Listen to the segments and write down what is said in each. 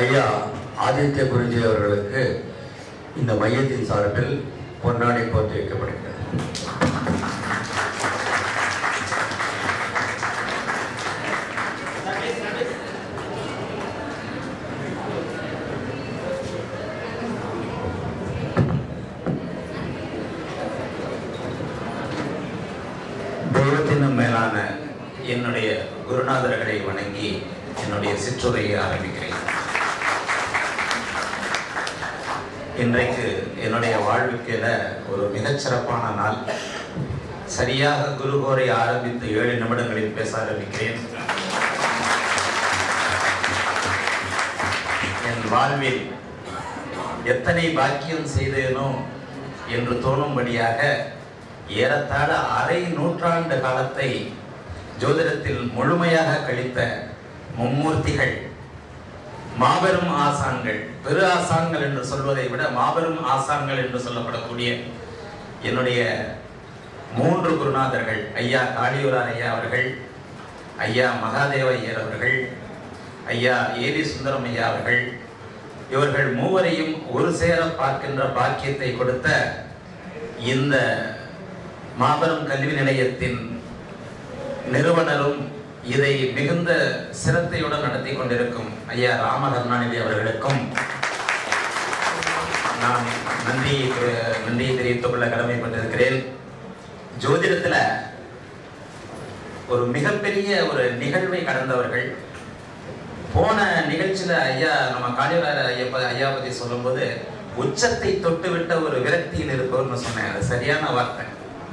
ஐயா ஆதித்ய குருஜி அவர்களுக்கு இந்த மையத்தின் சார்பில் பொன்னாடை போட்டு வைக்கப்படுகிறது தெய்வத்தினும் மேலான என்னுடைய குருநாதர்களை வணங்கி என்னுடைய சிற்றுரையை ஆரம்பிக்கிறேன் இன்றைக்கு என்னுடைய வாழ்வுக்கையில ஒரு மிகச்சிறப்பான நாள் சரியாக குருகோரை ஆரம்பித்து ஏழு நிமிடங்களில் பேச ஆரம்பிக்கிறேன் என் வாழ்வில் எத்தனை பாக்கியம் செய்தேனோ என்று தோணும்படியாக ஏறத்தாழ அரை நூற்றாண்டு காலத்தை ஜோதிடத்தில் முழுமையாக கழித்த மும்மூர்த்திகள் மாபெரும் ஆசான்கள் பெரு ஆசான்கள் என்று சொல்வதை விட மாபெரும் ஆசான்கள் என்று சொல்லப்படக்கூடிய என்னுடைய மூன்று குருநாதர்கள் ஐயா காளியூரார் ஐயா அவர்கள் ஐயா மகாதேவ ஐயர் அவர்கள் ஐயா ஏவி சுந்தரம் ஐயா அவர்கள் இவர்கள் மூவரையும் ஒரு சேர பார்க்கின்ற பாக்கியத்தை கொடுத்த இந்த மாபெரும் கல்வி நிலையத்தின் நிறுவனரும் இதை மிகுந்த சிரத்தையுடன் நடத்தி கொண்டிருக்கும் ஐயா ராம கருணாநிதி அவர்களுக்கும் நான் நன்றி நன்றியை தெரிவித்துக் கொள்ள கடமைப்பட்டிருக்கிறேன் ஜோதிடத்துல ஒரு மிகப்பெரிய ஒரு நிகழ்வை கடந்தவர்கள் போன நிகழ்ச்சியில ஐயா நம்ம காளிவராய ஐயப்ப ஐயா பத்தி சொல்லும்போது உச்சத்தை தொட்டுவிட்ட ஒரு விரக்தியில் இருப்பவர்னு சொன்னேன் அது சரியான வார்த்தை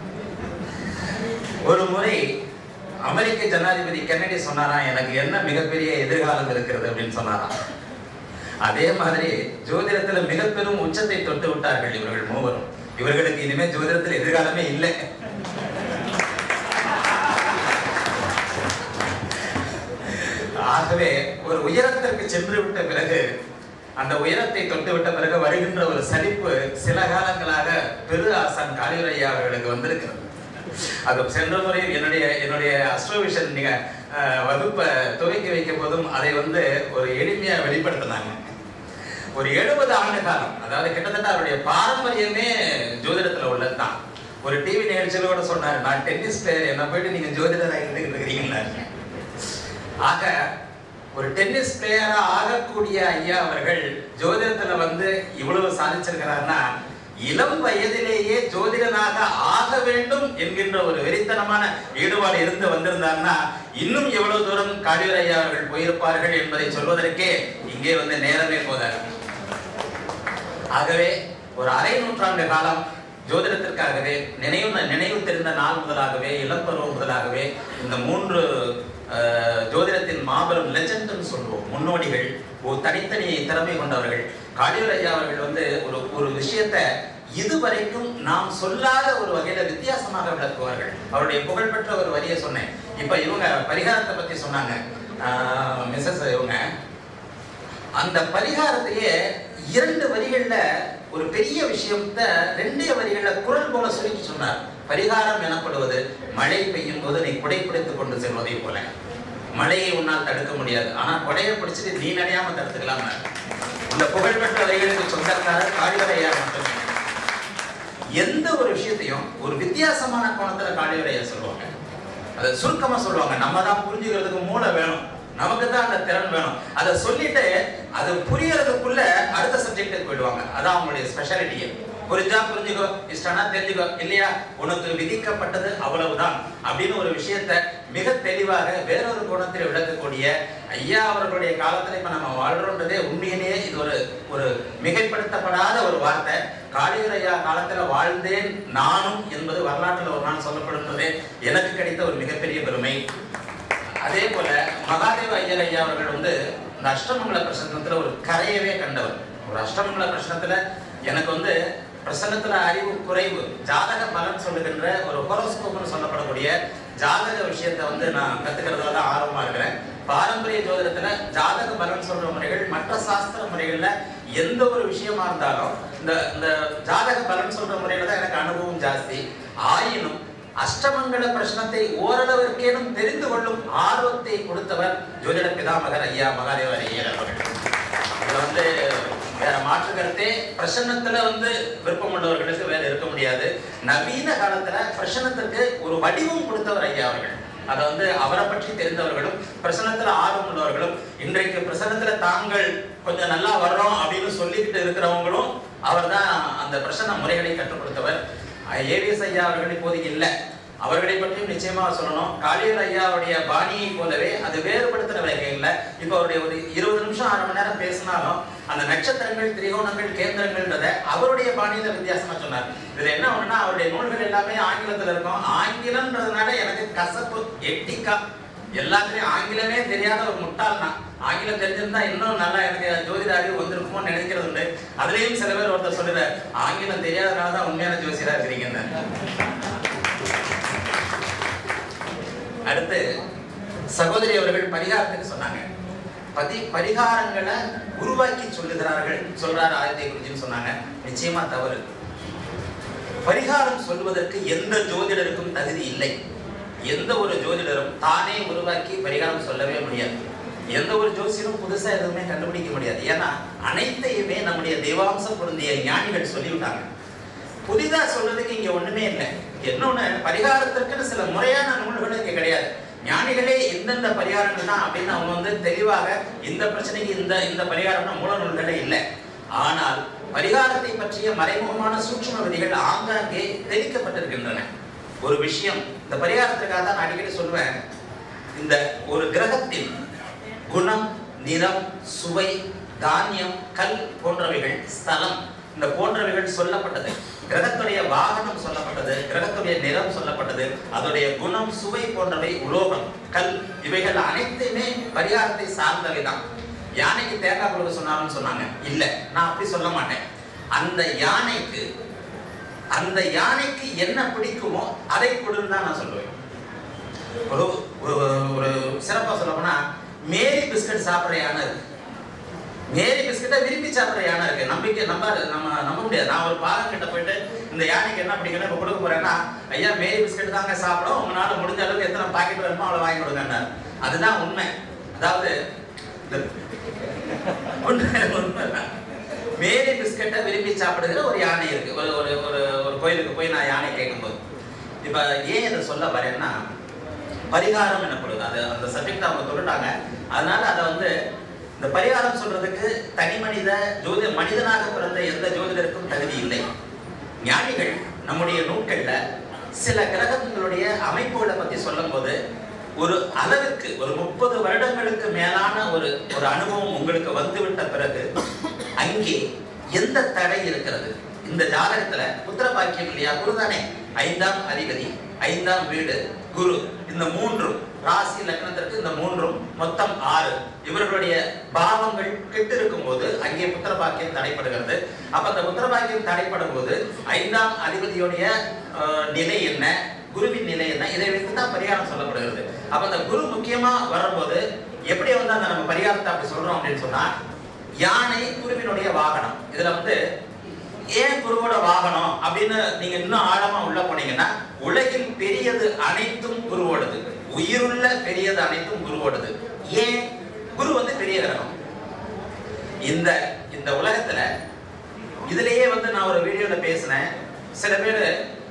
ஒரு முறை அமெரிக்க ஜனாதிபதி கென்னடி சொன்னாராம் எனக்கு என்ன மிகப்பெரிய எதிர்காலம் இருக்கிறது அப்படின்னு சொன்னாராம் அதே மாதிரி ஜோதிடத்துல மிக பெரும் உச்சத்தை தொட்டு விட்டார்கள் இவர்கள் மூவரும் இவர்களுக்கு இனிமே ஜோதிடத்தில் எதிர்காலமே இல்லை ஆகவே ஒரு உயரத்திற்கு சென்று விட்ட பிறகு அந்த உயரத்தை தொட்டு விட்ட பிறகு வருகின்ற ஒரு சலிப்பு சில காலங்களாக பெரு ஆசான் காளியுரையா அவர்களுக்கு வந்திருக்கிறது அது சென்ற முறை என்னுடைய என்னுடைய அஸ்ட்ரோவிஷன் நீங்க அஹ், வகுப்பை துவக்கி வைக்கும் போதும் அதை வந்து ஒரு எளிமையா வெளிப்படுத்தினாங்க ஒரு எழுபது ஆண்டு காலம் அதாவது கிட்டத்தட்ட அவருடைய பாரம்பரியமே ஜோதிடத்துல உள்ளதுதான் ஒரு டிவி நிகழ்ச்சியில கூட சொன்னாரு நான் டென்னிஸ் பிளேயர் என்ன போயிட்டு நீங்க ஜோதிடர் ஆகிட்டு இருக்கிறீங்களா ஆக ஒரு டென்னிஸ் பிளேயரா ஆகக்கூடிய ஐயா அவர்கள் ஜோதிடத்துல வந்து இவ்வளவு சாதிச்சிருக்கிறார்னா இளம் வயதிலேயே ஜோதிடனாக ஆக வேண்டும் என்கின்ற ஒரு வெறித்தனமான ஈடுபாடு இருந்து வந்திருந்தார்னா இன்னும் எவ்வளவு தூரம் காடியூர் ஐயா அவர்கள் போயிருப்பார்கள் என்பதை சொல்வதற்கே இங்கே வந்து நேரமே போதாது ஆகவே ஒரு அரை நூற்றாண்டு காலம் ஜோதிடத்திற்காகவே நினைவு நினைவு தெரிந்த நாள் முதலாகவே இளம் பருவம் முதலாகவே இந்த மூன்று அஹ், ஜோதிடத்தின் மாபெரும் லெஜெண்ட்னு சொல்லுவோம் முன்னோடிகள் ஒரு தனித்தனி திறமை கொண்டவர்கள் காளியூர் ஐயா அவர்கள் வந்து ஒரு ஒரு விஷயத்தை இதுவரைக்கும் நாம் சொல்லாத ஒரு வகையில வித்தியாசமாக விளக்குவார்கள் அவருடைய புகழ்பெற்ற ஒரு வரியை சொன்னேன் இப்ப இவங்க பரிகாரத்தை பத்தி சொன்னாங்க மிஸ்ஸஸ் இவங்க அந்த பரிகாரத்தையே இரண்டு வரிகள்ல ஒரு பெரிய விஷயத்தை ரெண்டே வரிகள்ல குரல் போல சுருக்கி சொன்னார் பரிகாரம் எனப்படுவது மழை பெய்யும் போது நீ குடை பிடித்துக் கொண்டு செல்வதை போல மழையை உன்னால் தடுக்க முடியாது ஆனா கொடையை பிடிச்சிட்டு நீ நடையாம தடுத்துக்கலாம் இந்த புகழ்பெற்ற வரிகளுக்கு சொந்தக்காரர் காளிவரையார் மட்டுமே எந்த ஒரு விஷயத்தையும் ஒரு வித்தியாசமான கோணத்துல காளிவரையா சொல்லுவாங்க அதை சுருக்கமா சொல்லுவாங்க நம்ம தான் புரிஞ்சுக்கிறதுக்கு மூளை வேணும் நமக்கு தான் அந்த திறன் வேணும் அதை சொல்லிட்டு அது புரியறதுக்குள்ள அடுத்த சப்ஜெக்ட்டுக்கு போயிடுவாங்க அதான் அவங்களுடைய ஸ்பெஷாலிட்டியே புரிஞ்சா புரிஞ்சுக்கோ இஷ்டம்னா தெரிஞ்சுக்கோ இல்லையா உனக்கு விதிக்கப்பட்டது அவ்வளவுதான் அப்படின்னு ஒரு விஷயத்த மிக தெளிவாக வேறொரு கோணத்தில் விளக்கக்கூடிய ஐயா அவர்களுடைய காலத்துல இப்ப நம்ம வாழ்றோன்றதே உண்மையிலேயே இது ஒரு ஒரு மிகைப்படுத்தப்படாத ஒரு வார்த்தை காளியூர் ஐயா காலத்துல வாழ்ந்தேன் நானும் என்பது வரலாற்றுல ஒரு நாள் சொல்லப்படுன்றதே எனக்கு கிடைத்த ஒரு மிகப்பெரிய பெருமை அதே போல மகாதேவ ஐயர் ஐயா அவர்கள் வந்து இந்த அஷ்டமங்கல பிரசனத்துல ஒரு கரையவே கண்டவர் ஒரு அஷ்டமங்கல பிரசனத்துல எனக்கு வந்து பிரசனத்துல அறிவு குறைவு ஜாதக பலன் சொல்லுகின்ற ஒரு ஹோரோஸ்கோப்னு சொல்லப்படக்கூடிய ஜாதக விஷயத்தை வந்து நான் கத்துக்கிறதுல தான் ஆர்வமா இருக்கிறேன் பாரம்பரிய ஜோதிடத்துல ஜாதக பலன் சொல்ற முறைகள் மற்ற சாஸ்திர முறைகள்ல எந்த ஒரு விஷயமா இருந்தாலும் இந்த இந்த ஜாதக பலன் சொல்ற முறையில தான் எனக்கு அனுபவம் ஜாஸ்தி ஆயினும் அஷ்டமங்கல பிரശ്നத்தை ஓரளவிற்கேனும் தெரிந்து கொள்ளும் ஆர்வத்தை கொடுத்தவர் ஜோதிட பிதாமகர் ஐயா மகாதேவர் ஐயர் அவர்கள் இதுல வந்து வேற மாற்று கருத்தே பிரசன்னத்துல வந்து விருப்பம் உள்ளவர்களுக்கு வேற இருக்க முடியாது நவீன காலத்துல பிரசன்னத்திற்கு ஒரு வடிவம் கொடுத்தவர் ஐயா அவர்கள் அதை வந்து அவரை பற்றி தெரிந்தவர்களும் பிரசன்னத்துல ஆர்வம் உள்ளவர்களும் இன்றைக்கு பிரசன்னத்துல தாங்கள் கொஞ்சம் நல்லா வர்றோம் அப்படின்னு சொல்லிக்கிட்டு இருக்கிறவங்களும் அவர்தான் அந்த பிரசன்ன முறைகளை கற்றுக் கொடுத்தவர் ஏவிஎஸ் ஐயா அவர்கள் இப்போதைக்கு இல்லை அவர்களை பற்றியும் நிச்சயமா சொல்லணும் காளியர் ஐயாவுடைய பாணியை போலவே அது வேறுபடுத்துற வகையில் இப்போ அவருடைய ஒரு இருபது நிமிஷம் அரை மணி நேரம் பேசினாலும் அந்த நட்சத்திரங்கள் திரிகோணங்கள் கேந்திரங்கள்ன்றத அவருடைய பாணியில வித்தியாசமா சொன்னார் இதுல என்ன ஒண்ணுன்னா அவருடைய நூல்கள் எல்லாமே ஆங்கிலத்துல இருக்கும் ஆங்கிலம்ன்றதுனால எனக்கு கசப்பு எட்டிக்கா எல்லாத்துலயும் ஆங்கிலமே தெரியாத ஒரு முட்டாள் நான் ஆங்கிலம் தெரிஞ்சிருந்தா இன்னும் நல்லா எனக்கு ஜோதிட அறிவு வந்திருக்குமோ நினைக்கிறது உண்டு அதுலயும் சில பேர் ஒருத்தர் சொல்லுற ஆங்கிலம் தெரியாதனால தான் உண்மையான ஜோசியரா இருக்கிறீங்கன்னு அடுத்து சகோதரி அவர்கள் பரிகாரத்துக்கு சொன்னாங்க பதி பரிகாரங்களை உருவாக்கி சொல்லுகிறார்கள் சொல்றாரு ஆயத்தை குறிச்சின்னு சொன்னாங்க நிச்சயமா தவறு பரிகாரம் சொல்வதற்கு எந்த ஜோதிடருக்கும் தகுதி இல்லை எந்த ஒரு ஜோதிடரும் தானே உருவாக்கி பரிகாரம் சொல்லவே முடியாது எந்த ஒரு ஜோசியரும் புதுசா எதுவுமே கண்டுபிடிக்க முடியாது ஏன்னா அனைத்தையுமே நம்முடைய தெய்வாம்சம் பொருந்திய ஞானிகள் சொல்லிவிட்டாங்க புதிதா சொல்றதுக்கு இங்க ஒண்ணுமே இல்லை இன்னொன்னு பரிகாரத்திற்குன்னு சில முறையான நூல்கள் இங்க கிடையாது ஞானிகளே எந்தெந்த பரிகாரங்கள் தான் அப்படின்னு அவங்க வந்து தெளிவாக இந்த பிரச்சனைக்கு இந்த இந்த பரிகாரம்னா மூல நூல்களே இல்லை ஆனால் பரிகாரத்தை பற்றிய மறைமுகமான சூட்சும விதிகள் ஆங்காங்கே தெரிவிக்கப்பட்டிருக்கின்றன ஒரு விஷயம் இந்த பரிகாரத்துக்காக தான் நான் அடிக்கடி சொல்லுவேன் இந்த ஒரு கிரகத்தின் குணம் நிறம் சுவை தானியம் கல் போன்றவைகள் ஸ்தலம் இந்த போன்றவைகள் சொல்லப்பட்டது கிரகத்துடைய வாகனம் சொல்லப்பட்டது கிரகத்துடைய நிறம் சொல்லப்பட்டது அதோடைய குணம் சுவை போன்றவை உலோகம் கல் இவைகள் அனைத்துமே பரிகாரத்தை சார்ந்தவை தான் யானைக்கு தேங்காய் கொடுக்க சொன்னாலும் சொன்னாங்க இல்ல நான் அப்படி சொல்ல மாட்டேன் அந்த யானைக்கு அந்த யானைக்கு என்ன பிடிக்குமோ அதை கொடுன்னு தான் நான் சொல்லுவேன் ஒரு ஒரு ஒரு சிறப்பா சொல்ல போனா மேரி பிஸ்கட் சாப்பிட்ற யானை இருக்கு மேரி பிஸ்கட்டை விரும்பி சாப்பிட்ற யானை இருக்கு நம்பிக்கை நம்ப நம்ம நம்ப முடியாது நான் ஒரு பாகம் கிட்ட போயிட்டு இந்த யானைக்கு என்ன பிடிக்கணும் இப்போ கொடுக்க போறேன்னா ஐயா மேரி பிஸ்கட் தாங்க சாப்பிடும் உங்களால முடிஞ்ச அளவுக்கு எத்தனை பாக்கெட் வேணுமோ அவ்வளோ வாங்கி கொடுங்கன்னாரு அதுதான் உண்மை அதாவது இந்த உண்மை உண்மைதான். மேரி பிஸ்கட்டை விரும்பி சாப்பிடுகிற ஒரு யானை இருக்கு ஒரு ஒரு ஒரு ஒரு கோயிலுக்கு போய் நான் யானை கேட்கும்போது இப்ப ஏன் இதை சொல்ல வரேன்னா பரிகாரம் எனப்படுது அது அந்த சப்ஜெக்ட் அவங்க சொல்லிட்டாங்க அதனால அதை வந்து இந்த பரிகாரம் சொல்றதுக்கு தனி மனித ஜோதி மனிதனாக பிறந்த எந்த ஜோதிடருக்கும் தகுதி இல்லை ஞானிகள் நம்முடைய நூல்கள்ல சில கிரகங்களுடைய அமைப்புகளை பத்தி சொல்லும்போது ஒரு அளவுக்கு ஒரு முப்பது வருடங்களுக்கு மேலான ஒரு ஒரு அனுபவம் உங்களுக்கு வந்துவிட்ட பிறகு அங்கே எந்த தடை இருக்கிறது இந்த ஜாதகத்துல புத்திர பாக்கியம் இல்லையா குருதானே ஐந்தாம் அதிபதி ஐந்தாம் வீடு குரு இந்த மூன்றும் ராசி லக்னத்திற்கு இந்த மூன்றும் மொத்தம் ஆறு இவர்களுடைய பாவங்கள் கெட்டு இருக்கும் போது அங்கே புத்திர பாக்கியம் தடைப்படுகிறது அப்ப அந்த புத்திர பாக்கியம் தடைப்படும் போது ஐந்தாம் அதிபதியுடைய அஹ், நிலை என்ன குருவின் நிலை என்ன இதை வைத்து தான் பரிகாரம் சொல்லப்படுகிறது அப்ப அந்த குரு முக்கியமா வரும்போது எப்படி வந்து அந்த நம்ம பரிகாரத்தை அப்படி சொல்றோம் அப்படின்னு சொன்னா யானை குருவினுடைய வாகனம் இதுல வந்து ஏன் குருவோட வாகனம் அப்படின்னு நீங்க இன்னும் ஆழமா உள்ள போனீங்கன்னா உலகில் பெரியது அனைத்தும் குருவோடது உயிருள்ள பெரியது அனைத்தும் குருவோடது ஏன் குரு வந்து பெரிய கிரகம் இந்த இந்த உலகத்துல இதுலயே வந்து நான் ஒரு வீடியோல பேசினேன் சில பேர்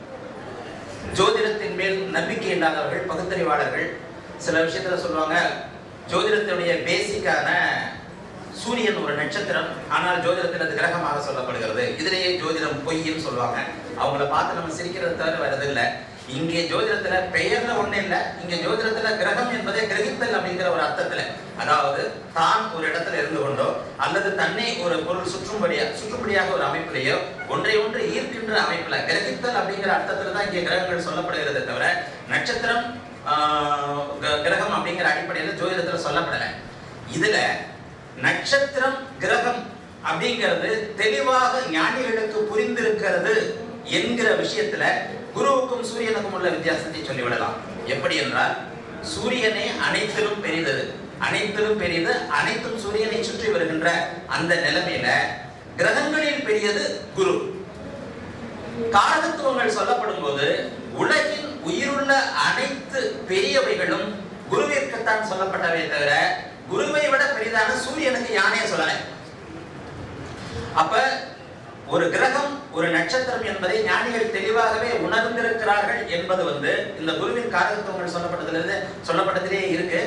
ஜோதிடத்தின் மேல் நம்பிக்கை இல்லாதவர்கள் பகுத்தறிவாளர்கள் சில விஷயத்துல சொல்லுவாங்க ஜோதிடத்தினுடைய பேசிக்கான சூரியன் ஒரு நட்சத்திரம் ஆனால் ஜோதிடத்தில் அது கிரகமாக சொல்லப்படுகிறது இதுலேயே ஜோதிடம் பொய்ன்னு சொல்லுவாங்க அவங்கள பார்த்து நம்ம சிரிக்கிறது தவிர வரது இல்லை இங்கே ஜோதிடத்துல பெயர்ல ஒண்ணு இல்ல இங்க ஜோதிடத்துல கிரகம் என்பதே கிரகித்தல் அப்படிங்கிற ஒரு அர்த்தத்துல அதாவது தான் ஒரு இடத்துல இருந்து கொண்டோ அல்லது தன்னை ஒரு பொருள் சுற்றும்படியா சுற்றும்படியாக ஒரு அமைப்பிலேயோ ஒன்றை ஒன்று ஈர்க்கின்ற அமைப்புல கிரகித்தல் அப்படிங்கிற அர்த்தத்துல தான் இங்கே கிரகங்கள் சொல்லப்படுகிறதே தவிர நட்சத்திரம் ஆஹ், க- கிரகம் அப்படிங்கிற அடிப்படையில ஜோதிடத்துல சொல்லப்படல இதுல நட்சத்திரம் கிரகம் அப்படிங்கிறது தெளிவாக ஞானிகளுக்கு புரிந்திருக்கிறது என்கிற விஷயத்துல குருவுக்கும் சூரியனுக்கும் உள்ள வித்தியாசத்தை சொல்லிவிடலாம் எப்படி என்றால் சூரியனே அனைத்திலும் பெரிதது அனைத்திலும் பெரியது அனைத்தும் சூரியனை சுற்றி வருகின்ற அந்த நிலைமையில கிரகங்களில் பெரியது குரு காரகத்துவங்கள் சொல்லப்படும் போது உலகின் உயிருள்ள அனைத்து பெரியவைகளும் குருவிற்குத்தான் சொல்லப்பட்டவை தவிர குருவை விட பெரிதான சூரியனுக்கு யானையை சொல்லல அப்ப ஒரு கிரகம் ஒரு நட்சத்திரம் என்பதை ஞானிகள் தெளிவாகவே உணர்ந்திருக்கிறார்கள் என்பது வந்து இந்த குருவின் காரகத்துவங்கள் சொல்லப்பட்டதிலிருந்து சொல்லப்பட்டதிலே இருக்கு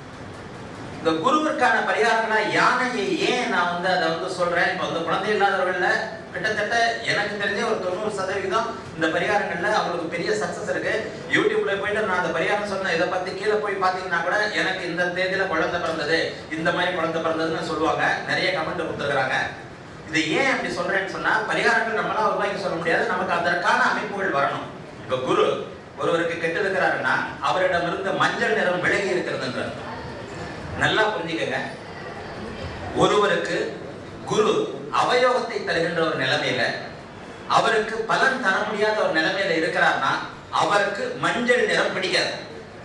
இந்த குருவிற்கான பரிகாரங்களா யானையை ஏன் நான் வந்து அதை வந்து சொல்றேன் இப்போ வந்து குழந்தை இல்லாதவர்கள்ல கிட்டத்தட்ட எனக்கு தெரிஞ்ச ஒரு தொண்ணூறு சதவீதம் இந்த பரிகாரங்கள்ல அவங்களுக்கு பெரிய சக்சஸ் இருக்கு யூடியூப்ல போயிட்டு நான் அந்த பரிகாரம் சொன்ன இதை பத்தி கீழே போய் பாத்தீங்கன்னா கூட எனக்கு இந்த தேதியில குழந்தை பிறந்தது இந்த மாதிரி குழந்தை பிறந்ததுன்னு சொல்லுவாங்க நிறைய கமெண்ட் கொடுத்துருக்காங்க இது ஏன் அப்படி சொல்றேன்னு சொன்னா பரிகாரங்கள் நம்மளால உருவாக்கி சொல்ல முடியாது நமக்கு அதற்கான அமைப்புகள் வரணும் இப்ப குரு ஒருவருக்கு கெட்டு இருக்கிறாருன்னா அவரிடமிருந்து மஞ்சள் நிறம் விலகி இருக்கிறதுன்றார் நல்லா புரிஞ்சுக்கங்க ஒருவருக்கு குரு அவயோகத்தை தருகின்ற ஒரு நிலைமையில அவருக்கு பலன் தர முடியாத ஒரு நிலைமையில இருக்கிறார்னா அவருக்கு மஞ்சள் நிறம் பிடிக்காது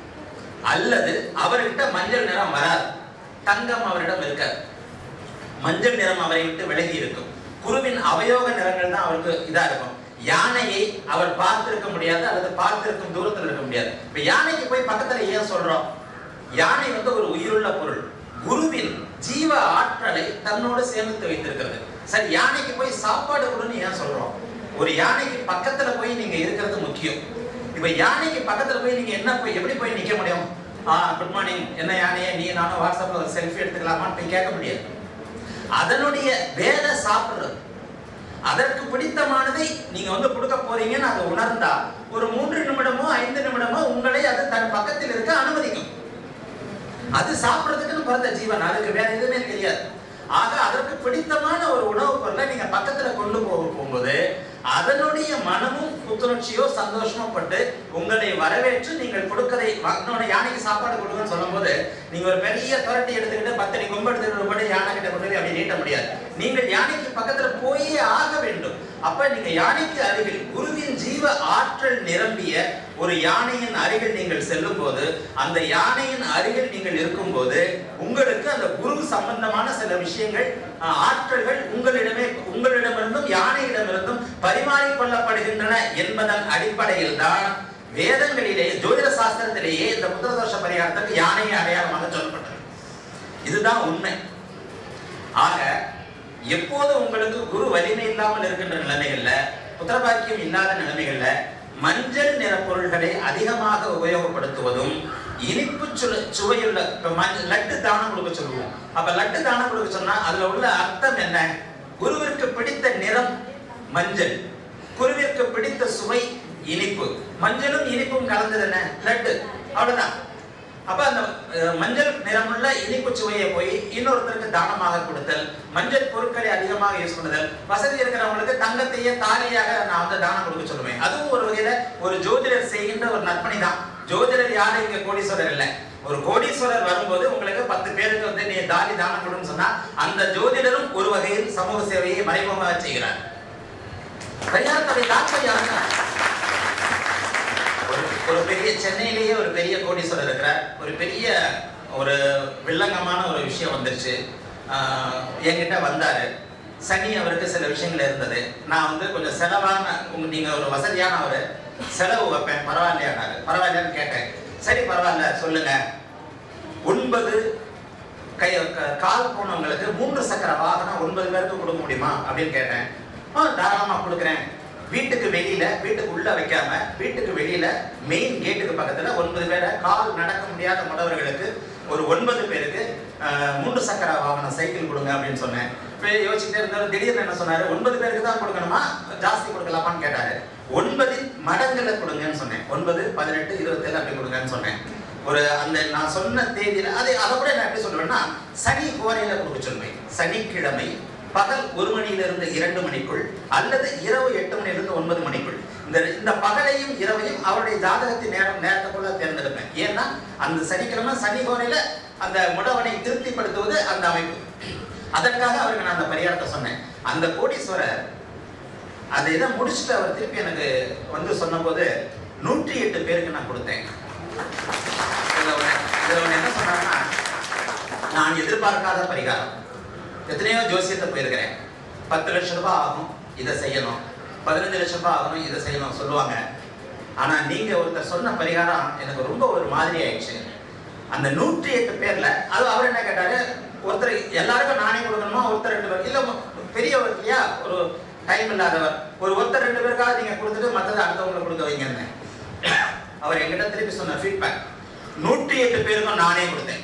அல்லது அவர்கிட்ட மஞ்சள் நிறம் வராது தங்கம் அவரிடம் இருக்காது மஞ்சள் நிறம் அவரை விட்டு விலகி இருக்கும் குருவின் அவயோக நிறங்கள் தான் அவருக்கு இதா இருக்கும் யானையை அவர் பார்த்திருக்க முடியாது அல்லது பார்த்திருக்கும் தூரத்தில் இருக்க முடியாது இப்ப யானைக்கு போய் பக்கத்துல ஏன் சொல்றோம் யானை வந்து ஒரு உயிருள்ள பொருள் குருவின் ஜீவ ஆற்றலை தன்னோடு சேமித்து வைத்திருக்கிறது சரி யானைக்கு போய் சாப்பாடு கொடுன்னு ஏன் சொல்றோம் ஒரு யானைக்கு பக்கத்துல போய் நீங்க இருக்கிறது முக்கியம் இப்ப யானைக்கு பக்கத்துல போய் நீங்க என்ன போய் எப்படி போய் நிக்க முடியும் ஆ குட் மார்னிங் என்ன யானையே நீ நானும் வாட்ஸ்அப்ல ஒரு செல்ஃபி எடுத்துக்கலாமான்னு போய் கேட்க முடியாது அதனுடைய வேலை சாப்பிடுறது அதற்கு பிடித்தமானதை நீங்க வந்து கொடுக்க போறீங்கன்னு அதை உணர்ந்தா ஒரு மூன்று நிமிடமோ ஐந்து நிமிடமோ உங்களை அது தன் பக்கத்தில் இருக்க அனுமதிக்கும் அது சாப்பிடுறதுக்குன்னு பிறந்த ஜீவன் அதுக்கு வேற எதுவுமே தெரியாது ஆக அதற்கு பிடித்தமான ஒரு உணவுப் பொருளை நீங்க பக்கத்துல கொண்டு போக போகும்போது அதனுடைய மனமும் புத்துணர்ச்சியோ சந்தோஷமோ பட்டு உங்களை வரவேற்று நீங்கள் கொடுக்கதை இன்னொன்னு யானைக்கு சாப்பாடு கொடுங்கன்னு சொல்லும்போது நீங்க ஒரு பெரிய துரட்டி எடுத்துக்கிட்டு பத்தடி கொம்பு எடுத்துக்கிட்டு போய் யானை கிட்ட கொண்டு போய் அப்படி நீட்ட முடியாது நீங்கள் யானைக்கு பக்கத்துல போயே ஆக வேண்டும் அப்ப நீங்க யானைக்கு அருகில் குருவின் ஜீவ ஆற்றல் நிரம்பிய ஒரு யானையின் அருகில் நீங்கள் செல்லும் போது அந்த யானையின் அருகில் நீங்கள் இருக்கும்போது உங்களுக்கு அந்த குரு சம்பந்தமான சில விஷயங்கள் அஹ், ஆற்றல்கள் உங்களிடமே உங்களிடமிருந்தும் யானையிடமிருந்தும் பரிமாறிக்கொள்ளப்படுகின்றன என்பதன் அடிப்படையில் தான் வேதங்களிலே ஜோதிட சாஸ்திரத்திலேயே இந்த புத்திரதோஷ பரிகாரத்துக்கு யானையை அடையாளமாக சொல்லப்பட்டது இதுதான் உண்மை ஆக எப்போது உங்களுக்கு குரு வலிமை இல்லாமல் இருக்கின்ற நிலைமைகள்ல புத்திரபாக்கியம் இல்லாத நிலைமைகள்ல மஞ்சள் நிற பொருள்களை அதிகமாக உபயோகப்படுத்துவதும் இனிப்பு சுவை சுவையுள்ள இப்ப மஞ்ச- லட்டு தானம் கொடுக்க சொல்லுவோம் அப்ப லட்டு தானம் கொடுக்க சொன்னா அதுல உள்ள அர்த்தம் என்ன குருவிற்கு பிடித்த நிறம் மஞ்சள் குருவிற்கு பிடித்த சுவை இனிப்பு மஞ்சளும் இனிப்பும் கலந்தது என்ன லட்டு அவ்வளவுதான் அப்ப அந்த அஹ், மஞ்சள் நிறமுள்ள இனிப்பு சுவையை போய் இன்னொருத்தருக்கு தானமாக கொடுத்தல் மஞ்சள் பொருட்களை அதிகமாக யூஸ் பண்ணுதல் வசதி இருக்கிறவங்களுக்கு தங்கத்தையே தாலியாக நான் வந்து தானம் கொடுக்க சொல்லுவேன் அதுவும் ஒரு வகையில ஒரு ஜோதிடர் செய்கின்ற ஒரு நற்பணி தான் ஜோதிடர் யாரும் இங்க கோடீஸ்வரர் இல்ல ஒரு கோடீஸ்வரர் வரும்போது உங்களுக்கு பத்து பேருக்கு வந்து நீ தாலி தானம் கொடுன்னு சொன்னா அந்த ஜோதிடரும் ஒரு வகையில் சமூக சேவையை மறைமுகமாக செய்கிறார் பரிகாரத்துடைய தாற்பயம் யாருன்னா ஒரு ஒரு பெரிய சென்னையிலேயே ஒரு பெரிய கோடீஸ்வரர் இருக்கிறார் ஒரு பெரிய ஒரு வில்லங்கமான ஒரு விஷயம் வந்துருச்சு ஆஹ் என்கிட்ட வந்தாரு சனி அவருக்கு சில விஷயங்கள் இருந்தது நான் வந்து கொஞ்சம் செலவான உங்க நீங்க ஒரு வசதியானவர் செலவு வைப்பேன் பரவாயில்லையானாரு பரவாயில்லையான்னு கேட்டேன் சரி பரவாயில்ல சொல்லுங்க ஒன்பது கை க- கால் போனவங்களுக்கு மூன்று சக்கர வாகனம் ஒன்பது பேருக்கு கொடுக்க முடியுமா அப்படின்னு கேட்டேன் ஆ தாராளமா கொடுக்குறேன் வீட்டுக்கு வெளியில வீட்டுக்கு உள்ள வைக்காம வீட்டுக்கு வெளியில மெயின் கேட்டுக்கு பக்கத்துல ஒன்பது பேரை கால் நடக்க முடியாத முடவர்களுக்கு ஒரு ஒன்பது பேருக்கு ஆஹ், மூன்று சக்கர வாகனம் சைக்கிள் கொடுங்க அப்படின்னு சொன்னேன் இப்போ யோசிச்சுட்டே இருந்தாலும் திடீர்னு என்ன சொன்னாரு ஒன்பது பேருக்கு தான் கொடுக்கணுமா ஜாஸ்தி கொடுக்கலாமான்னு கேட்டாரு ஒன்பதின் மடங்குல கொடுங்கன்னு சொன்னேன் ஒன்பது பதினெட்டு இருபத்தேழு அப்படி கொடுங்கன்னு சொன்னேன் ஒரு அந்த நான் சொன்ன தேதியில அதை அதை கூட நான் எப்படி சொல்லுவேன்னா சனி கோரையில கொடுக்க சொல்லுவேன் சனிக்கிழமை பகல் ஒரு மணியிலிருந்து இரண்டு மணிக்குள் அல்லது இரவு எட்டு மணியிலிருந்து ஒன்பது மணிக்குள் இந்த இந்த பகலையும் இரவையும் அவருடைய ஜாதகத்தின் நேரம் நேரத்துக்குள்ள தேர்ந்தெடுப்பேன் ஏன்னா அந்த சனிக்கிழமை சனி கோரையில அந்த முடவனை திருப்திப்படுத்துவது அந்த அமைப்பு அதற்காக அவருக்கு நான் அந்த பரிகாரத்தை சொன்னேன் அந்த கோடீஸ்வரர் அந்த இதை முடிச்சுட்டு அவர் திருப்பி எனக்கு வந்து சொன்னபோது நூற்றி எட்டு பேருக்கு நான் கொடுத்தேன் இதுல ஒண்ணு- இதுல ஒண்ணு என்ன சொன்னாங்கன்னா நான் எதிர்பார்க்காத பரிகாரம் எத்தனையோ ஜோசியத்தை போயிருக்கிறேன் பத்து லட்சம் ரூபாய் ஆகும் இதை செய்யணும் பதினஞ்சு லட்சம் ரூபாய் ஆகணும் இதை செய்யணும் சொல்லுவாங்க ஆனா நீங்க ஒருத்தர் சொன்ன பரிகாரம் எனக்கு ரொம்ப ஒரு மாதிரி ஆயிடுச்சு அந்த நூற்றி எட்டு பேர்ல அது அவர் என்ன கேட்டாரு ஒருத்தர் எல்லாருக்கும் நானே கொடுக்கணுமா ஒருத்தர் ரெண்டு பேர் இல்ல பெரியவர் இல்லையா ஒரு டைம் இல்லாதவர் ஒரு ஒருத்தர் ரெண்டு பேருக்காக நீங்க கொடுத்துட்டு மற்றதை அடுத்தவங்களுக்கு கொடுக்க வைங்கன்னு அவர் என்கிட்ட திருப்பி சொன்ன ஃபீட்பேக் நூற்றி எட்டு பேருக்கும் நானே கொடுத்தேன்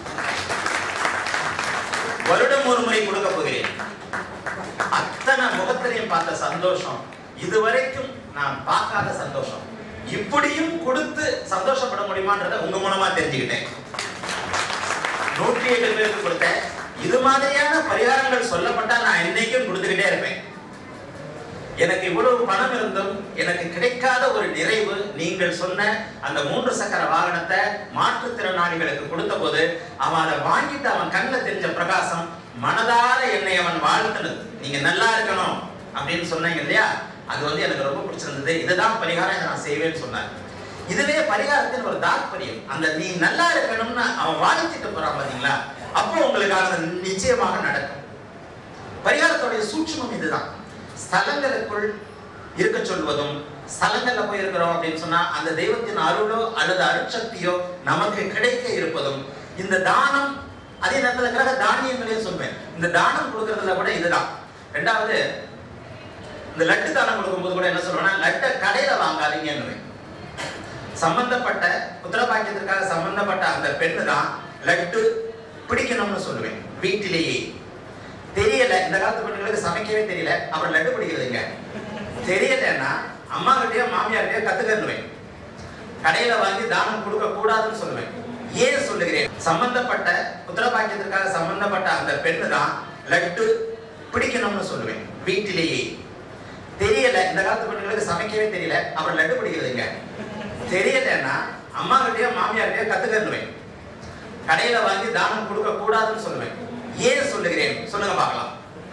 வருடம் ஒரு முறை கொடுக்க போகிறேன் அத்தனை முகத்திலையும் பார்த்த சந்தோஷம் இதுவரைக்கும் நான் பார்க்காத சந்தோஷம் இப்படியும் கொடுத்து சந்தோஷப்பட முடியுமான்றத உங்க மூலமா தெரிஞ்சுக்கிட்டேன் நூற்றி எட்டு பேருக்கு கொடுத்தேன் இது மாதிரியான பரிகாரங்கள் சொல்லப்பட்டா நான் என்னைக்கும் கொடுத்துக்கிட்டே இருப்பேன் எனக்கு இவ்வளவு பணம் இருந்தும் எனக்கு கிடைக்காத ஒரு நிறைவு நீங்கள் சொன்ன அந்த மூன்று சக்கர வாகனத்தை மாற்றுத்திறனாளிகளுக்கு கொடுத்த போது அவன் அதை வாங்கிட்டு அவன் கண்ணில் தெரிஞ்ச பிரகாசம் மனதார என்னை அவன் வாழ்த்துனது நீங்க நல்லா இருக்கணும் அப்படின்னு சொன்னீங்க இல்லையா அது வந்து எனக்கு ரொம்ப பிடிச்சிருந்தது இதுதான் பரிகாரம் இதை நான் செய்வேன்னு சொன்னார் இதுவே பரிகாரத்தின் ஒரு தாற்பயம் அந்த நீ நல்லா இருக்கணும்னு அவன் வாழ்த்திட்டு போறான் பாத்தீங்களா அப்போ உங்களுக்கு அது நிச்சயமாக நடக்கும் பரிகாரத்துடைய சூட்சமம் இதுதான் ஸ்தலங்களுக்குள் இருக்க சொல்வதும் ஸ்தலங்கள்ல போய் இருக்கிறோம் அப்படின்னு சொன்னா அந்த தெய்வத்தின் அருளோ அல்லது அருட்சக்தியோ நமக்கு கிடைக்க இருப்பதும் இந்த தானம் அதே நேரத்துல கிரக தானியங்களையும் சொல்வேன் இந்த தானம் கொடுக்கறதுல கூட இதுதான் ரெண்டாவது இந்த லட்டு தானம் கொடுக்கும்போது கூட என்ன சொல்லுவேன்னா லட்டை கடையில வாங்காதீங்கன்னு சம்பந்தப்பட்ட புத்திரபாக்கியத்திற்காக சம்பந்தப்பட்ட அந்த பெண்ணு தான் லட்டு பிடிக்கணும்னு சொல்லுவேன் வீட்டிலேயே தெரியல இந்த காலத்து பெண்களுக்கு சமைக்கவே தெரியல அப்புறம் லட்டு பிடிக்கிறதுங்க தெரியலன்னா அம்மா கிட்டயோ மாமியார்கிட்டயோ கத்துக்கணுவேன் கடையில வாங்கி தானம் கொடுக்க கூடாதுன்னு சொல்லுவேன் ஏன் சொல்லுகிறேன் சம்பந்தப்பட்ட புத்திரபாக்கியத்திற்காக சம்பந்தப்பட்ட அந்த பெண்ணு தான் லட்டு பிடிக்கணும்னு சொல்லுவேன் வீட்டிலேயே தெரியல இந்த காலத்து பெண்களுக்கு சமைக்கவே தெரியல அப்புறம் லட்டு பிடிக்கிறதுங்க தெரியலன்னா அம்மா கிட்டயோ மாமியார்கிட்டயோ கத்துக்கணுவேன் கடையில வாங்கி தானம் கொடுக்க கூடாதுன்னு சொல்லுவேன் ஏன் சொல்லுகிறேன் சொல்லுங்க பார்க்கலாம்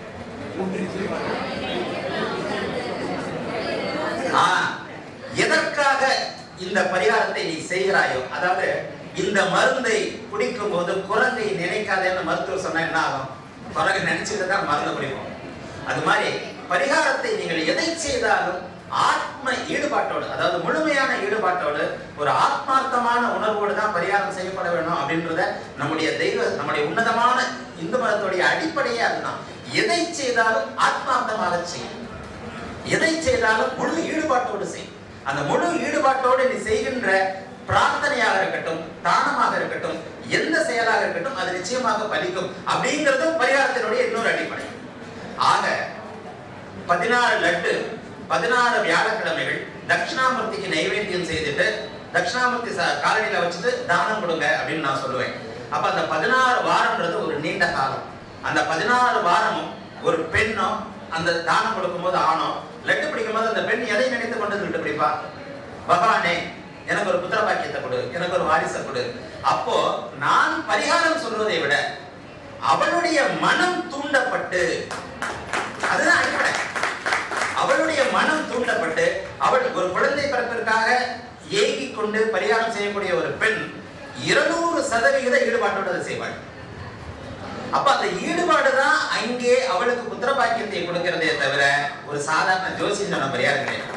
ஆ, எதற்காக இந்த பரிகாரத்தை நீ செய்கிறாயோ அதாவது இந்த மருந்தை குடிக்கும் போது குரங்கை நினைக்காதேன்னு மருத்துவர் சொன்னா என்ன ஆகும் குரங்கை நினைச்சுட்டு தான் மருந்து குடிப்போம் அது மாதிரி பரிகாரத்தை நீங்கள் எதை செய்தாலும் ஆத்ம ஈடுபாட்டோடு அதாவது முழுமையான ஈடுபாட்டோடு ஒரு ஆத்மார்த்தமான உணர்வோடு தான் பரிகாரம் செய்யப்பட வேண்டும் அப்படின்றத நம்முடைய தெய்வ நம்முடைய உன்னதமான இந்து மதத்துடைய அடிப்படையே அதுதான் எதை செய்தாலும் ஆத்மார்த்தமாக செய்யும் எதை செய்தாலும் முழு ஈடுபாட்டோடு செய் அந்த முழு ஈடுபாட்டோடு நீ செய்கின்ற பிரார்த்தனையாக இருக்கட்டும் தானமாக இருக்கட்டும் எந்த செயலாக இருக்கட்டும் அது நிச்சயமாக பலிக்கும் அப்படிங்கிறதும் பரிகாரத்தினுடைய இன்னொரு அடிப்படை ஆக பதினாறு லட்டு பதினாறு வியாழக்கிழமைகள் தட்சிணாமூர்த்திக்கு நைவேத்தியம் செய்துட்டு தட்சிணாமூர்த்தி ச- காலடியில வச்சுட்டு தானம் கொடுங்க அப்படின்னு நான் சொல்லுவேன் அப்ப அந்த பதினாறு வாரம்ன்றது ஒரு நீண்ட காலம் அந்த பதினாறு வாரமும் ஒரு பெண்ணோ அந்த தானம் கொடுக்கும்போது ஆணோ லட்டு பிடிக்கும்போது அந்த பெண் எதை நினைத்து கொண்டு லட்டு பிடிப்பா பகவானே எனக்கு ஒரு புத்திர பாக்கியத்தை கொடு எனக்கு ஒரு வாரிசை கொடு அப்போ நான் பரிகாரம் சொல்வதை விட அவளுடைய மனம் தூண்டப்பட்டு அதுதான் அடிப்படை அவளுடைய மனம் தூண்டப்பட்டு அவள் ஒரு குழந்தை பிறப்பிற்காக ஏங்கிக் கொண்டு பரிகாரம் செய்யக்கூடிய ஒரு பெண் இருநூறு சதவிகித ஈடுபாட்டோடு அதை செய்வாள் அப்ப அந்த ஈடுபாடு தான் அங்கே அவளுக்கு புத்திர பாக்கியத்தை கொடுக்கிறதே தவிர ஒரு சாதாரண ஜோசியம் சொன்ன பரிகாரம் கிடையாது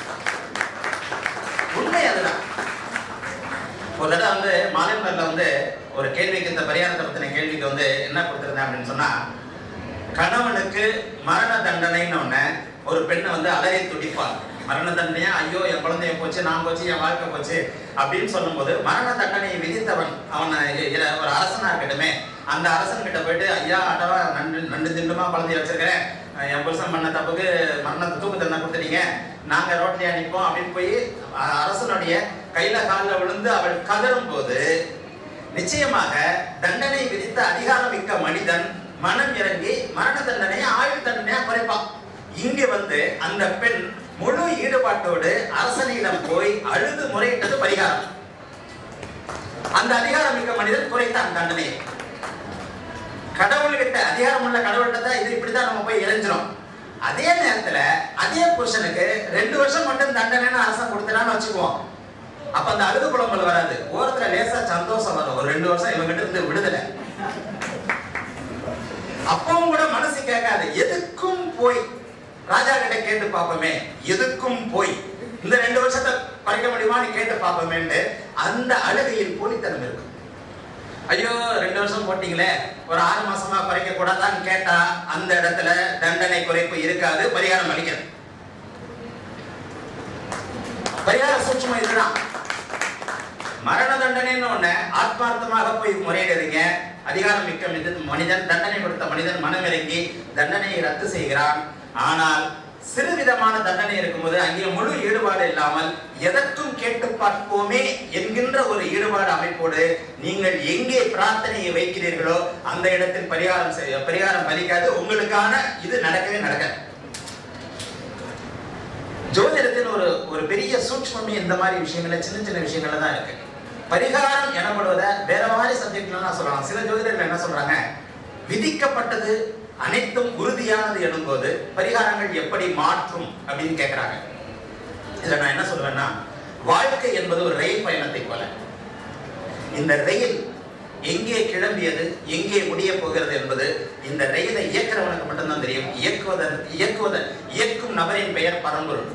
உண்மை அதுதான் ஒரு தடவை வந்து மாலைமலர்ல வந்து ஒரு கேள்விக்கு இந்த பரிகாரத்தை பத்தின கேள்விக்கு வந்து என்ன கொடுத்திருந்தேன் அப்படின்னு சொன்னா கணவனுக்கு மரண தண்டனைன்னு ஒண்ணு ஒரு பெண்ணை வந்து அலறி துடிப்பாள் மரண தண்டனையா ஐயோ என் குழந்தைய போச்சு நான் போச்சு என் வாழ்க்கை போச்சு அப்படின்னு சொல்லும்போது மரண தண்டனையை விதித்தவன் அவன் இ- இ- ஒரு அரசனா இருக்கட்டுமே அந்த அரசன் கிட்ட போயிட்டு ஐயா அடவா நண்டு நண்டு திண்டுமா குழந்தைய வச்சிருக்கிறேன் அஹ் என் புருஷன் பண்ண தப்புக்கு மரண தூக்கு தண்டனை கொடுத்துட்டீங்க நாங்க ரோட்லயா நிற்போம் அப்படின்னு போய் அ- அரசனுடைய கையில காலில் விழுந்து அவள் கதறும் போது நிச்சயமாக தண்டனை விதித்த அதிகாரம் மிக்க மனிதன் மனம் இறங்கி மரண தண்டனையை ஆயுள் தண்டனையா குறைப்பான் இங்க வந்து அந்த பெண் முழு ஈடுபாட்டோடு அரசனிடம் போய் அழுது முறையிட்டது பரிகாரம் அந்த அதிகாரம் மிக்க மனிதன் குறைத்தான் தண்டனையை கடவுள்கிட்ட அதிகாரம் உள்ள கடவுள்கிட்ட தான் இது இப்படிதான் நம்ம போய் இறைஞ்சிரும் அதே நேரத்துல அதே புருஷனுக்கு ரெண்டு வருஷம் மட்டும் தண்டனைன்னு அரசன் கொடுத்தனான்னு வச்சுக்குவோம் அப்ப அந்த அழுது புலம்பல் வராது ஓரத்துல லேசா சந்தோஷம் வரும் ஒரு ரெண்டு வருஷம் இவங்கிட்ட இருந்து விடுதலை அப்பவும் கூட மனசு கேட்காது எதுக்கும் போய் ராஜா கிட்ட கேட்டு பார்ப்போமே எதுக்கும் போய் இந்த ரெண்டு வருஷத்தை பறிக்க முடியுமான்னு கேட்டு பார்ப்போமேன்னு அந்த அழுகையில் போலித்தனம் இருக்கும் ஐயோ ரெண்டு வருஷம் போட்டீங்களே ஒரு ஆறு மாசமா குறைக்க கூடாதான்னு கேட்டா அந்த இடத்துல தண்டனை குறைப்பு இருக்காது பரிகாரம் அளிக்கிறது பரிகார சூட்சம் இதுதான் மரண தண்டனைன்னு ஒண்ணு ஆத்மார்த்தமாக போய் முறையிடுறீங்க அதிகாரம் மிக்க மித- மனிதன் தண்டனை கொடுத்த மனிதன் மனமிறங்கி தண்டனையை ரத்து செய்கிறான் ஆனால் சிறு விதமான தண்டனை இருக்கும்போது அங்கே முழு ஈடுபாடு இல்லாமல் எதற்கும் கேட்டு பார்ப்போமே என்கின்ற ஒரு ஈடுபாடு அமைப்போடு நீங்கள் எங்கே பிரார்த்தனையை வைக்கிறீர்களோ அந்த இடத்தில் பரிகாரம் செய்ய பரிகாரம் பலிக்காது உங்களுக்கான இது நடக்கவே நடக்காது ஜோதிடத்தின் ஒரு ஒரு பெரிய சூட்சமே இந்த மாதிரி விஷயங்கள்ல சின்ன சின்ன விஷயங்கள்ல தான் இருக்கு பரிகாரம் எனப்படுவத வேற மாதிரி சப்ஜெக்ட்லாம் சொல்லலாம் சில ஜோதிடர்கள் என்ன சொல்றாங்க விதிக்கப்பட்டது அனைத்தும் உறுதியானது எனும்போது பரிகாரங்கள் எப்படி மாற்றும் அப்படின்னு கேட்கறாங்க இதுல நான் என்ன சொல்லுவேன்னா வாழ்க்கை என்பது ஒரு ரயில் பயணத்தை போல இந்த ரயில் எங்கே கிளம்பியது எங்கே முடிய போகிறது என்பது இந்த ரயிலை இயக்குறவனுக்கு மட்டும்தான் தெரியும் இயக்குவதன் இயக்குவதன் இயக்கும் நபரின் பெயர் பரம்பொருள்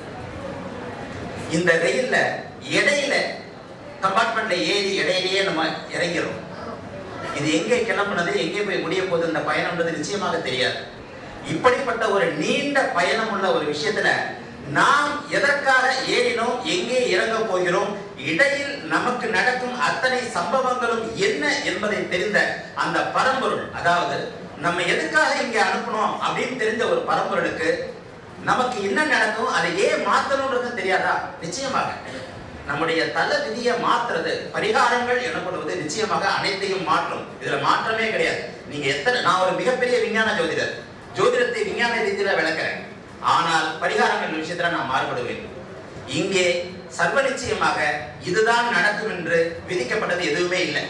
இந்த ரயில்ல இடையில கம்பார்ட்மெண்ட்ல ஏறி இடையிலேயே நம்ம இறங்கிறோம் இது எங்கே கிளம்புனது எங்கே போய் முடிய போகுது இந்த பயணம்ன்றது நிச்சயமாக தெரியாது இப்படிப்பட்ட ஒரு நீண்ட பயணம் உள்ள ஒரு விஷயத்துல நாம் எதற்காக ஏறினோம் எங்கே இறங்க போகிறோம் இடையில் நமக்கு நடக்கும் அத்தனை சம்பவங்களும் என்ன என்பதை தெரிந்த அந்த பரம்பொருள் அதாவது நம்ம எதுக்காக இங்க அனுப்பணும் அப்படின்னு தெரிஞ்ச ஒரு பரம்பொருளுக்கு நமக்கு என்ன நடக்கும் அதை ஏன் மாத்தணும்ன்றது தெரியாதா நிச்சயமாக நம்முடைய தல விதியை மாத்துறது பரிகாரங்கள் எனப்படுவது நிச்சயமாக அனைத்தையும் மாற்றும் இதுல மாற்றமே கிடையாது நீங்க எத்தனை நான் ஒரு மிகப்பெரிய விஞ்ஞான ஜோதிடர் ஜோதிடத்தை விஞ்ஞான ரீதியில விளக்குறேன் ஆனால் பரிகாரங்கள் விஷயத்துல நான் மாறுபடுவேன் இங்கே சர்வ நிச்சயமாக இதுதான் நடக்கும் என்று விதிக்கப்பட்டது எதுவுமே இல்லை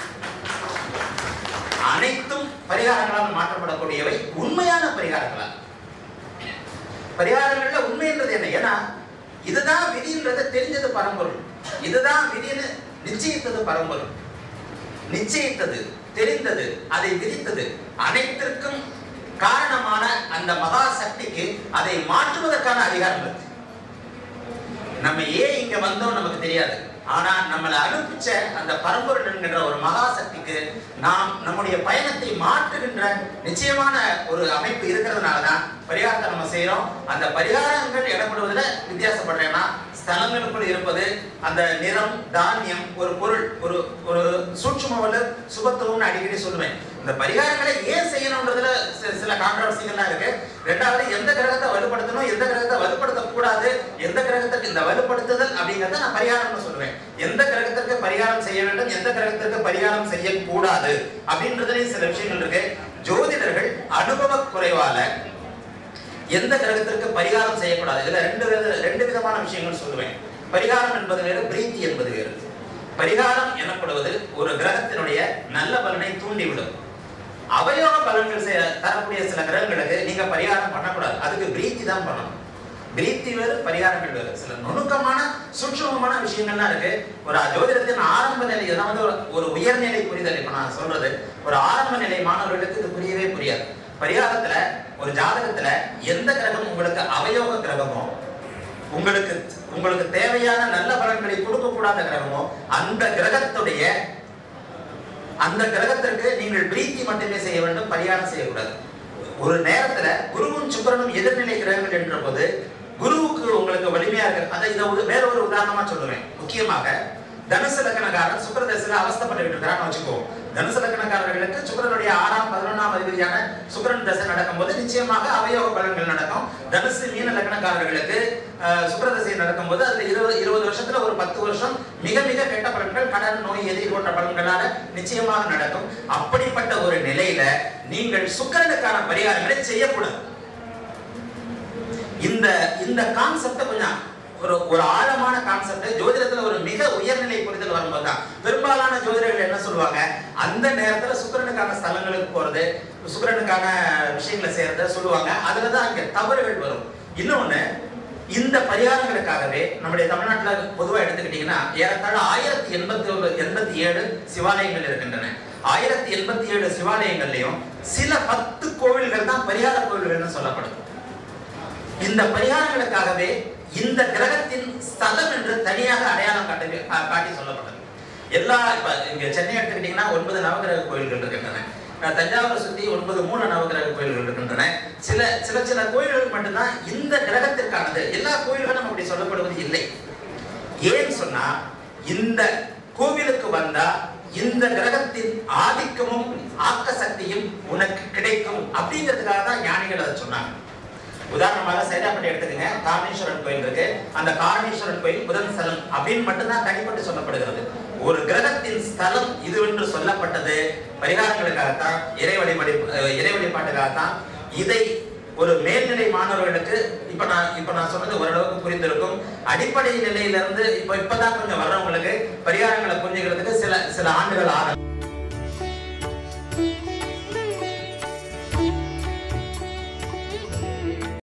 அனைத்தும் பரிகாரங்களால் மாற்றப்படக்கூடியவை உண்மையான பரிகாரங்களால் பரிகாரங்கள்ல உண்மைன்றது என்ன ஏன்னா இதுதான் விதின்றது தெரிஞ்சது பரம்பொருள் இதுதான் விதின்னு நிச்சயித்தது பரம்பொருள் நிச்சயித்தது தெரிந்தது அதை விதித்தது அனைத்திற்கும் காரணமான அந்த மகா சக்திக்கு அதை மாற்றுவதற்கான அதிகாரம் இருக்கு நம்ம ஏன் இங்க வந்தோம் நமக்கு தெரியாது ஆனா நம்மளை அனுப்பிச்ச அந்த பரம்பொருள் என்கின்ற ஒரு மகா சக்திக்கு நாம் நம்முடைய பயணத்தை மாற்றுகின்ற நிச்சயமான ஒரு அமைப்பு இருக்கிறதுனாலதான் பரிகாரத்தை நம்ம செய்யறோம் அந்த பரிகாரங்கள் இடப்படுவதில் வித்தியாசப்படுறேன்னா ஸ்தலங்களுக்குள் இருப்பது அந்த நிறம் தானியம் ஒரு பொருள் ஒரு ஒரு சூட்சுமவல்ல சுபத்துவம்னு அடிக்கடி சொல்லுவேன் இந்த பரிகாரங்களை ஏன் செய்யணும்ன்றதுல சி- சில கான்ட்ரவர்சிகள்லாம் இருக்கு ரெண்டாவது எந்த கிரகத்தை வலுப்படுத்தணும் எந்த கிரகத்தை வலுப்படுத்த கூடாது எந்த கிரகத்துக்கு இந்த வலுப்படுத்துதல் அப்படிங்கறத நான் பரிகாரம்னு சொல்லுவேன் எந்த கிரகத்திற்கு பரிகாரம் செய்ய வேண்டும் எந்த கிரகத்திற்கு பரிகாரம் செய்யக்கூடாது அப்படின்றதுலயும் சில விஷயங்கள் இருக்கு ஜோதிடர்கள் அனுபவ குறைவால எந்த கிரகத்திற்கு பரிகாரம் செய்யக்கூடாது இதுல ரெண்டு வித- ரெண்டு விதமான விஷயங்கள் சொல்லுவேன் பரிகாரம் என்பது வேறு பிரீத்தி என்பது வேறு பரிகாரம் எனப்படுவது ஒரு கிரகத்தினுடைய நல்ல பலனை தூண்டிவிடும் அவயோக பலன்கள் செய்ய தரக்கூடிய சில கிரகங்களுக்கு நீங்க பரிகாரம் பண்ணக்கூடாது அதுக்கு பிரீத்தி தான் பண்ணணும் பிரீத்தி வேறு பரிகாரங்கள் வேறு சில நுணுக்கமான சூட்சமமான விஷயங்கள்லாம் இருக்கு ஒரு ஜோதிடத்தின் ஆரம்ப நிலை அதாவது ஒரு- ஒரு உயர்நிலை புரிதல் இப்ப நான் சொல்றது ஒரு ஆரம்ப நிலை மாணவர்களுக்கு இது புரியவே புரியாது பரிகாரத்துல ஒரு ஜாதகத்துல எந்த கிரகம் உங்களுக்கு அவயோக கிரகமோ உங்களுக்கு உங்களுக்கு தேவையான நல்ல பலன்களை கொடுக்கக்கூடாத கிரகமோ அந்த கிரகத்துடைய அந்த கிரகத்திற்கு நீங்கள் பிரீத்தி மட்டுமே செய்ய வேண்டும் பரிகாரம் செய்யக்கூடாது ஒரு நேரத்துல குருவும் சுக்கிரனும் எதிர்நிலை கிரகங்கள் என்ற போது குருவுக்கு உங்களுக்கு வலிமையா இருக்கு அதை இதை ஒரு- வேற ஒரு உதாரணமா சொல்லுவேன் முக்கியமாக தனுசு லக்னக்காரன் சுக்கிர தசையில அவஸ்தப்பட்டு இருக்கிறான்னு வச்சுக்குவோம் தனுசு லக்னக்காரர்களுக்கு சுக்கிரனுடைய ஆறாம் பதினொன்றாம் அதிபதியான சுக்கிரன் தசை நடக்கும்போது நிச்சயமாக அவயோக பலன்கள் நடக்கும் தனுசு மீன லக்னக்காரர்களுக்கு அஹ், சுக்கிர தசை நடக்கும்போது அதுல இருபது இருபது வருஷத்துல ஒரு பத்து வருஷம் மிக மிக கெட்ட பலன்கள் கடன் நோய் எதிரி போன்ற பலன்களால நிச்சயமாக நடக்கும் அப்படிப்பட்ட ஒரு நிலையில நீங்கள் சுக்கிரனுக்கான பரிகாரங்களை செய்யக்கூடாது இந்த இந்த கான்செப்ட் கொஞ்சம் ஒரு ஒரு ஆழமான கான்செப்ட் ஜோதிடத்துல ஒரு மிக உயர்நிலை புரிதல் வரும்போது தான் பெரும்பாலான ஜோதிடர்கள் என்ன சொல்லுவாங்க அந்த நேரத்துல சுக்கிரனுக்கான ஸ்தலங்களுக்கு போறது சுக்கிரனுக்கான விஷயங்களை செய்யறத சொல்லுவாங்க அதுலதான் அங்க தவறுகள் வரும் இன்னொன்னு இந்த பரிகாரங்களுக்காகவே நம்முடைய தமிழ்நாட்டுல பொதுவா எடுத்துக்கிட்டீங்கன்னா ஏறத்தாழ ஆயிரத்தி எண்பத்தி ஒரு எண்பத்தி ஏழு சிவாலயங்கள் இருக்கின்றன ஆயிரத்தி எண்பத்தி ஏழு சிவாலயங்கள்லயும் சில பத்து கோவில்கள் தான் பரிகார கோவில்கள்னு சொல்லப்படுது இந்த பரிகாரங்களுக்காகவே இந்த கிரகத்தின் ஸ்தலம் என்று தனியாக அடையாளம் காட்டி காட்டி சொல்லப்பட்டது எல்லா இப்ப இங்க சென்னை எடுத்துக்கிட்டீங்கன்னா ஒன்பது நவகிரக கோயில்கள் இருக்கின்றன அஹ் தஞ்சாவூரை சுத்தி ஒன்பது மூல நவகிரக கோயில்கள் இருக்கின்றன சில சில சில கோயில்கள் மட்டும்தான் இந்த கிரகத்திற்கானது எல்லா கோயில்களும் அப்படி சொல்லப்படுவது இல்லை ஏன் சொன்னா இந்த கோவிலுக்கு வந்தா இந்த கிரகத்தின் ஆதிக்கமும் ஆக்க சக்தியும் உனக்கு கிடைக்கும் அப்படிங்கிறதுக்காக தான் ஞானிகள் அதை சொன்னாங்க உதாரணமாக சைதாப்பட்டி எடுத்துக்கங்க காரணேஸ்வரன் கோயில் இருக்கு அந்த காரணேஸ்வரன் கோயில் புதன் ஸ்தலம் அப்படின்னு மட்டும்தான் தனிப்பட்டு சொல்லப்படுகிறது ஒரு கிரகத்தின் ஸ்தலம் இது என்று சொல்லப்பட்டது பரிகாரங்களுக்காகத்தான் இறை வழிபடி அஹ் இறை வழிபாட்டுக்காகத்தான் இதை ஒரு மேல்நிலை மாணவர்களுக்கு இப்ப நான் இப்ப நான் சொன்னது ஓரளவுக்கு புரிந்திருக்கும் அடிப்படை நிலையிலிருந்து இப்ப இப்பதான் கொஞ்சம் வர்றவங்களுக்கு பரிகாரங்களை புரிஞ்சுக்கிறதுக்கு சில சில ஆண்டுகள் ஆகும்